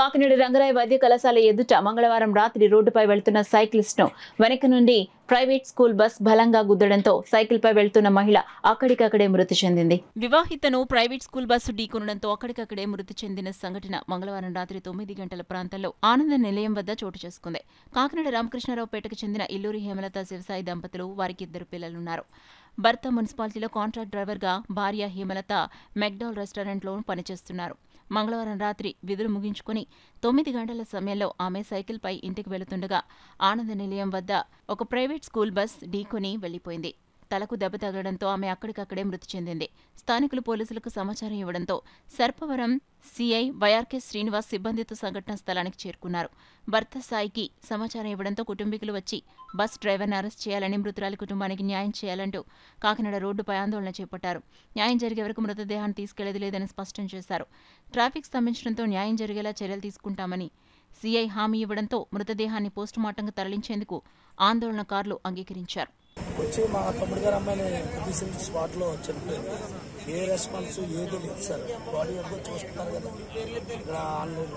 కాకినాడ రంగరాయ వైద్య కళాశాల ఎదుట మంగళవారం రాత్రి రోడ్డుపై వెళ్తున్న సైక్లిస్ట్ ను వెనక నుండి ప్రైవేట్ స్కూల్ బస్ బలంగా గుద్దడంతో సైకిల్ పై వెళ్తున్న మహిళ అక్కడికక్కడే మృతి చెందింది వివాహితను ప్రైవేట్ స్కూల్ బస్సు ఢీకొనడంతో అక్కడికక్కడే మృతి చెందిన సంఘటన మంగళవారం రాత్రి తొమ్మిది గంటల ప్రాంతంలో ఆనంద నిలయం వద్ద చోటు చేసుకుంది కాకినాడ రామకృష్ణారావుపేటకు చెందిన ఇల్లూరి హేమలత శివసాయి దంపతులు వారికి ఇద్దరు పిల్లలున్నారు భర్త మున్సిపాలిటీలో కాంట్రాక్ట్ డ్రైవర్గా భార్య హేమలత మెక్డాల్ రెస్టారెంట్లో పనిచేస్తున్నారు మంగళవారం రాత్రి విధులు ముగించుకుని తొమ్మిది గంటల సమయంలో ఆమె సైకిల్పై ఇంటికి వెళుతుండగా ఆనంద నిలయం వద్ద ఒక ప్రైవేట్ స్కూల్ బస్ ఢీకొని వెళ్లిపోయింది తలకు దెబ్బ తగలడంతో ఆమె అక్కడికక్కడే మృతి చెందింది స్థానికులు పోలీసులకు సమాచారం ఇవ్వడంతో సర్పవరం సీఐ వైఆర్కే శ్రీనివాస్ సిబ్బందితో సంఘటనా స్థలానికి చేరుకున్నారు భర్త సాయికి సమాచారం ఇవ్వడంతో కుటుంబీకులు వచ్చి బస్ డ్రైవర్ని అరెస్ట్ చేయాలని మృతురాలి కుటుంబానికి న్యాయం చేయాలంటూ కాకినాడ రోడ్డుపై ఆందోళన చేపట్టారు న్యాయం జరిగే వరకు మృతదేహాన్ని తీసుకెళ్లేది లేదని స్పష్టం చేశారు ట్రాఫిక్ స్తంభించడంతో న్యాయం జరిగేలా చర్యలు తీసుకుంటామని సీఐ హామీ ఇవ్వడంతో మృతదేహాన్ని పోస్టుమార్టంకు తరలించేందుకు ఆందోళనకారులు అంగీకరించారు వచ్చి మా తమ్ముడు గారు అమ్మాయిని తీసిన స్పాట్ లో చనిపోయింది ఏ రెస్పాన్స్ ఏది లేదు సార్ బాడీ ఎప్పుడో చూస్తున్నారు కదా ఇక్కడ ఆన్లైన్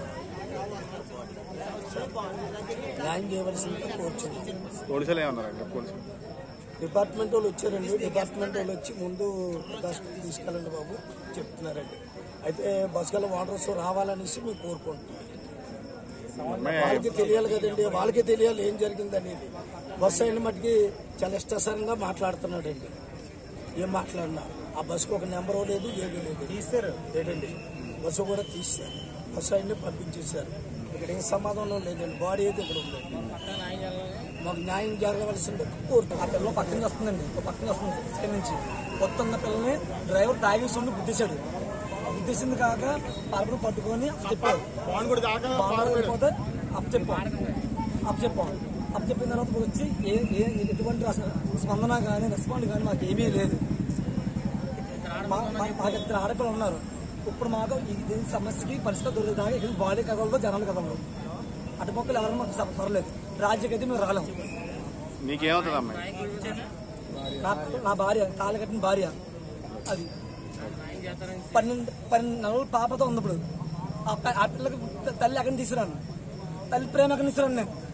న్యాయం చేయవలసిందిగా కోరుచుంది పోలీసులు ఏమన్నారు పోలీసులు డిపార్ట్మెంట్ వాళ్ళు వచ్చారండి డిపార్ట్మెంట్ వాళ్ళు వచ్చి ముందు హాస్పిటల్ తీసుకెళ్ళండి బాబు చెప్తున్నారండి అయితే బస్ గల వాటర్స్ రావాలనేసి మేము కోరుకుంటున్నాం అమ్మాయి వాళ్ళకి తెలియాలి కదండి వాళ్ళకి తెలియాలి ఏం జరిగింది అనేది బస్సు అయిన మట్టుకి చాలా ఇష్టసరంగా మాట్లాడుతున్నాడండి ఏం మాట్లాడినా ఆ బస్సుకు ఒక నెంబర్ లేదు ఏది లేదు తీస్తారు లేదండి బస్సు కూడా తీస్తారు బస్సు అయిన పంపించేశారు ఇక్కడ ఏం సమాధానం లేదండి బాడీ అయితే ఇక్కడ ఉందండి మాకు న్యాయం జరగవలసింది కోరుతున్నాం ఆ పిల్ల పక్కన వస్తుందండి ఒక పక్కన వస్తుంది ఇక్కడి నుంచి వస్తున్న పిల్లని డ్రైవర్ తాగేసి ఉండి గుద్దేశాడు గుద్దేసింది కాక పరపడు పట్టుకొని చెప్పాడు బాంబు వెళ్ళిపోతే అప్ చెప్పాం అప్ చెప్పాం అప్ చెప్పిన తర్వాత ఇప్పుడు వచ్చి ఏ ఏ ఎటువంటి అసలు స్పందన కానీ రెస్పాండ్ కానీ మాకు ఏమీ లేదు మా- మా- మాకు ఇద్దరు ఆడపిల్లలు ఉన్నారు ఇప్పుడు మాకు ఈ దీని సమస్యకి పరిస్థితి దొరికిదాకా ఇక్కడ బాడీ కదలదు జనాలు కదలదు అటుపక్కలు ఎవరైనా మాకు స- పర్లేదు రాజ్యకైతే మేము రాలేము నీకేమవుతుంది అమ్మాయి నా నా భార్య తాళి కట్టిన భార్య అది పన్నెండు పన్నెండు నెలల పాపతో ఉంది ఇప్పుడు ఆ ప- ఆ పిల్లకి తల్లి ఎక్కడిని తీసుకురాను తల్లి ప్రేమ ఎక్కడిని తీసుకురాను నేను